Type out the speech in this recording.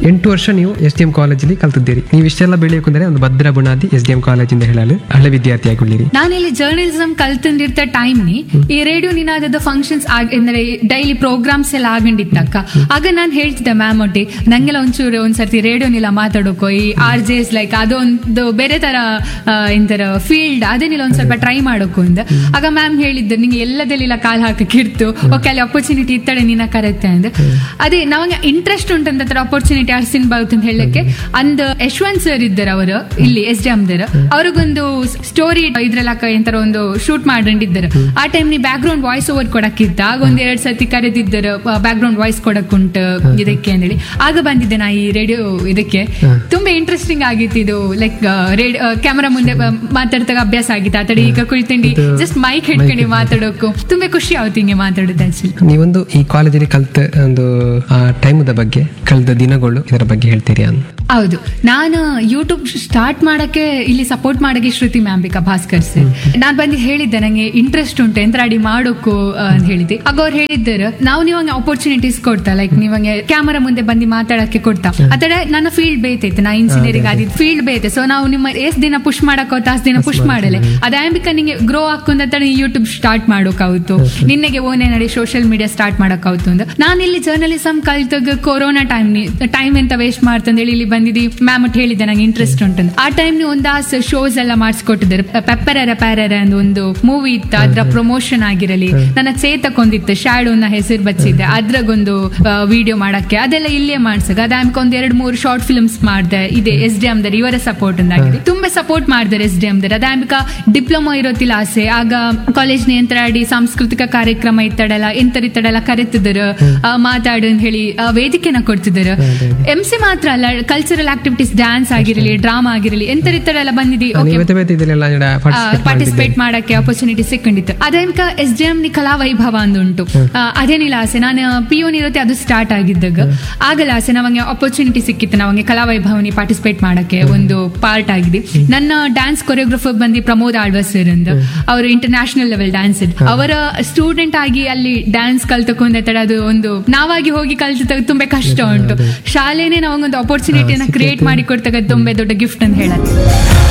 ಎಂಟು ವರ್ಷ ನೀವು ಎಸ್ ಡಿ ಎಂ ಕಾಲೇಜಲ್ಲಿ ಕಲ್ತಿದ್ದೀರಿ ನೀವು ಇಷ್ಟೆಲ್ಲ ಬೆಳೆಯಬೇಕಂದ್ರೆ ಒಂದು ಭದ್ರ ಬುನಾದಿ ಎಸ್ ಡಿ ಎಂ ಕಾಲೇಜಿಂದ ಹೇಳಲು ಹಳೆ ವಿದ್ಯಾರ್ಥಿಯಾಗಿದ್ದೀರಿ ನಾನಿಲ್ಲಿ ಜರ್ನಲಿಸಂ ಕಲ್ತಂದಿರ್ತ ಟೈಮ್ ನಿ ಈ ರೇಡಿಯೋ ನಿನಾದದ ಫಂಕ್ಷನ್ಸ್ ಅಂದ್ರೆ ಡೈಲಿ ಪ್ರೋಗ್ರಾಮ್ಸ್ ಎಲ್ಲ ಆಗಂಡಿತ್ತಕ್ಕ ಆಗ ನಾನು ಹೇಳ್ತಿದ್ದೆ ಮ್ಯಾಮ್ ಒಟ್ಟಿ ನಂಗೆಲ್ಲ ಒಂಚೂರು ಒಂದ್ಸರ್ತಿ ರೇಡಿಯೋನಿಲ್ಲ ಮಾತಾಡೋಕೋ ಈ ಆರ್ ಜೆ ಎಸ್ ಲೈಕ್ ಅದೊಂದು ಬೇರೆ ತರ ಆ, ಇಂತರ ಫೀಲ್ಡ್ ಅದನ್ನೆಲ್ಲ ಒಂದ್ ಸ್ವಲ್ಪ ಟ್ರೈ ಮಾಡೋಕು ಅಂದ ಆಗ ಮ್ಯಾಮ್ ಹೇಳಿದ್ದು ನಿಂಗೆ ಎಲ್ಲದಲ್ಲಿಲ್ಲ ಕಾಲ್ ಹಾಕಕ್ಕೆ ಇರ್ತು ಓಕೆ ಅಲ್ಲಿ ಅಪರ್ಚುನಿಟಿ ಇತ್ತಡೆ ನಿನ್ನ ಕರೆತ್ತೆ ಅಂದ ಅದೇ ನಮಗೆ ಇಂಟ್ರೆಸ್ಟ್ ಉಂಟಂತ ತರ ಅಪರ್ಚುನಿಟಿ ಅರ್ಸಿನ್ ಬಾವುತ್ ಅಂತ ಹೇಳಕ್ಕೆ ಅಂದ್ ಯಶವಂತ್ ಸರ್ ಇದ್ದಾರೆ ಅವರು ಇಲ್ಲಿ ಎಸ್ ಡಿ ಎಮ್ದರ್ ಅವ್ರಿಗೊಂದು ಸ್ಟೋರಿ ಇದ್ರಲ್ಲ ಎಂತರ ಒಂದು ಶೂಟ್ ಮಾಡಿದ್ದಾರೆ ಆ ಟೈಮ್ ನೀ ಬ್ಯಾಕ್ ಗ್ರೌಂಡ್ ವಾಯ್ಸ್ ಓವರ್ ಕೊಡಕ್ಕಿತ್ತ ಆಗ ಒಂದ್ ಎರಡ್ ಸತಿ ಕರೆದಿದ್ದರು ಬ್ಯಾಕ್ ಗ್ರೌಂಡ್ ವಾಯ್ಸ್ ಕೊಡಕ್ ಉಂಟು ಇದಕ್ಕೆ ಅಂತೇಳಿ ಆಗ ಬಂದಿದ್ದೆ ನಾ ಈ ರೇಡಿಯೋ ಇದಕ್ಕೆ ತುಂಬಾ ಇಂಟ್ರೆಸ್ಟಿಂಗ್ ಆಗಿತ್ತು ಇದು ಲೈಕ್ ಕ್ಯಾಮರಾ ಮುಂದೆ ಬ- ಮಾತಾಡ್ದಾಗ ಅಭ್ಯಾಸ ಆಗಿತ್ತು ಆ ತಡೆ ಈಗ ಕುಳಿತಂಡಿ ಜಸ್ಟ್ ಮೈಕ್ ಹಿಡ್ಕೊಂಡು ಮಾತಾಡೋಕು ತುಂಬಾ ಖುಷಿ ಆಗುತ್ತೆ ಹಿಂಗೆ ಮಾತಾಡೋದು ಆಕ್ಚುಲಿ ನೀವೊಂದು ಈ ಕಾಲೇಜಲ್ಲಿ ಕಲ್ತ ಒಂದು ಆ ಟೈಮದ ಬಗ್ಗೆ ಕಳೆದ ದಿನಗಳು ಇದರ ಬಗ್ಗೆ ಹೇಳ್ತೀರಿ ಅಂತ ಹೌದು ನಾನು ಯೂಟ್ಯೂಬ್ ಸ್ಟಾರ್ಟ್ ಮಾಡಕ್ಕೆ ಇಲ್ಲಿ ಸಪೋರ್ಟ್ ಮಾಡಕ್ಕೆ ಶ್ರುತಿ ಮ್ಯಾಂಬಿಕಾ ಭಾಸ್ಕರ್ ಸರ್ ನಾನ್ ಬಂದು ಹೇಳಿದ್ದೆ ನಂಗೆ ಇಂಟ್ರೆಸ್ಟ್ ಉಂಟು ಎಂತ್ರಾಡಿ ಮಾಡೋಕು ಆ, ಅಂತ ಹೇಳಿದ್ದೆ ಆಗ ಅವ್ರು ಹೇಳಿದ್ದಾರೆ ನಾವು ನೀವಂಗೆ ಅಪರ್ಚುನಿಟೀಸ್ ಕೊಡ್ತಾ ಲೈಕ್ ನೀವಂಗೆ ಕ್ಯಾಮರಾ ಮುಂದೆ ಬಂದು ಮಾತಾಡಕ್ಕೆ ಕೊಡ್ತಾ ಆತರ ನನ್ನ ಫೀಲ್ಡ್ ಬೇತೈತೆ ನಾ ಇಂಜಿನಿಯರಿಂಗ್ ಆದಿದ್ದು ಫೀಲ್ಡ್ ಬೇತೆ ಸೊ ನಾವು ನಿಮ್ಮ ಎಷ್ಟ್ ದಿನ ಪುಷ್ ಮಾಡಕ್ ಅಷ್ಟು ದಿನ ಪುಷ್ ಮಾಡಲೆ ಅದ ಆಂಬಿಕಾ ನಿಂಗೆ ಗ್ರೋ ಹಾಕೊಂಡ ಯೂಟ್ಯೂಬ್ ಸ್ಟಾರ್ಟ್ ಮಾಡೋಕಾവുತ್ತು ನಿನ್ನೆಗೆ ಓನೇ ನಡಿ ಸೋಷಿಯಲ್ ಮೀಡಿಯಾ ಸ್ಟಾರ್ಟ್ ಮಾಡೋಕಾവുತ್ತು ಅಂತ ನಾನು ಇಲ್ಲಿ ಜರ್ನಲಿಸಂ ಕಲ್ತಾಗ ಕೊರೋನಾ ಟೈಮ್ ಟೈಮ್ ಎಂತ ವೇಸ್ಟ್ ಮಾಡ್ತಂದೇಳಿ ಇಲ್ಲಿ ಬಂದಿದ್ದು ಮ್ಯಾಮ್ ಒಟ್ಟು ಹೇಳಿದ್ದೆ ನಂಗೆ ಇಂಟ್ರೆಸ್ಟ್ ಉಂಟಂತ ಆ ಟೈಮ್ ಒಂದಾಸ್ ಶೋಸ್ ಎಲ್ಲ ಮಾಡಿಸ್ಕೊಟ್ಟಿದ್ದಾರೆ ಪೆಪ್ಪರರ ಪ್ಯಾರರ ಅಂತ ಒಂದು ಮೂವಿ ಇತ್ತು ಅದ್ರ ಪ್ರಮೋಷನ್ ಆಗಿರಲಿ ನನ್ನ ಚೇತಕ್ಕೊಂದಿತ್ತು ಶ್ಯಾಡೋನ ಹೆಸರು ಬಚ್ಚಿದ್ದೆ ಅದ್ರಾಗೊಂದು ವಿಡಿಯೋ ಮಾಡಕ್ಕೆ ಅದೆಲ್ಲ ಇಲ್ಲೇ ಮಾಡ್ಸಕ್ ಅದಾಮ್ಕ ಒಂದ್ ಎರಡ್ ಮೂರು ಶಾರ್ಟ್ ಫಿಲ್ಮ್ಸ್ ಮಾಡಿದೆ ಇದೆ ಎಸ್ ಡಿ ಎಮ್ದರ್ ಇವರ ಸಪೋರ್ಟ್ ಆಗಿದೆ ತುಂಬಾ ಸಪೋರ್ಟ್ ಮಾಡಿದ್ದಾರೆ ಎಸ್ ಡಿ ಎಮ್ದರ್ ಅದಾಮ್ಕ ಡಿಪ್ಲೊಮಾ ಇರೋತಿಲ್ಲ ಆಸೆ ಆಗ ಕಾಲೇಜ್ ಆಡಿ ಸಾಂಸ್ಕೃತಿಕ ಕಾರ್ಯಕ್ರಮ ಇತ್ತಡಲ್ಲ ಎಂತರ ಇತ್ತಡಲ್ಲ ಕರೆತಿದ್ರು ಮಾತಾಡು ಅಂತ ಹೇಳಿ ಆ, ವೇದಿಕೆನ ಕೊಡ್ತಿದ್ರು ಎಂ ಸಿ ಮಾತ್ರ ಅಲ್ಲ ಕಲ್ಚರಲ್ ಆಕ್ಟಿವಿಟೀಸ್ ಡ್ಯಾನ್ಸ್ ಆಗಿರಲಿ ಡ್ರಾಮಾ ಆಗಿರಲಿ ಎಂತರ ಇತ್ತಡೆಲ್ಲ ಬಂದಿದ್ದು ನೀವು ಓಕೆ ಬೇತೆ ಬೇತೆ ಇದೆಲ್ಲ ಪಾರ್ಟಿಸಿಪೇಟ್ ಪಾರ್ಟಿಸಿಪೇಟ್ ಮಾಡಕ್ಕೆ ಅಪರ್ಚುನಿಟಿ ಸಿಕ್ಕೊಂಡಿತ್ತು ಅದೇನ್ಕ ಎಸ್ ಡಿ ಎಂ ನಿ ಕಲಾ ವೈಭವ ಅಂದುಂಟು ಆ, ಅದೇನಿಲ್ಲ ಆಸೆ ನಾನು ಪಿ ಯು ಇರುತ್ತೆ ಅದು ಸ್ಟಾರ್ಟ್ ಆಗಿದ್ದಾಗ ಆಗಲ್ಲ ಆಸೆ ನಮಗೆ ಅಪರ್ಚುನಿಟಿ ಸಿಕ್ಕಿತ್ತು ನಮಗೆ ಕಲಾ ವೈಭವನಿ ಪಾರ್ಟಿಸಿಪೇಟ್ ಮಾಡಕ್ಕೆ ಒಂದು ಪಾರ್ಟ್ ಆಗಿದೆ ನನ್ನ ಡ್ಯಾನ್ಸ್ ಕೊರಿಯೋಗ್ರಫರ್ ಬಂದು ಪ್ರಮೋದ್ ಆಳ್ವ ಸರ್ ಅಂತ ಅವರು ಇಂಟರ್ನ್ಯಾಷನಲ್ ಲೆವೆಲ್ ಡ್ಯಾನ್ಸ್ ಅವರ ಸ್ಟೂಡೆಂಟ್ ಆಗಿ ಅಲ್ಲಿ ಡ್ಯಾನ್ಸ್ ಕಲ್ತಕೊಂಡ ತಡ ಅದು ಒಂದು ನಾವಾಗಿ ಹೋಗಿ ಕಲ್ತ ತುಂಬಾ ಕಷ್ಟ ಉಂಟು ಶಾಲೆನೇ ನಾವೊಂದು ಅಪರ್ಚುನಿಟಿಯನ್ನ ಕ್ರಿಯೇಟ್ ಮಾಡಿ ಕೊಡ್ತಕ್ಕ ತುಂಬಾ ದೊಡ್ಡ ಗಿಫ್ಟ್ ಅಂತ ಹೇಳತ್ತೆ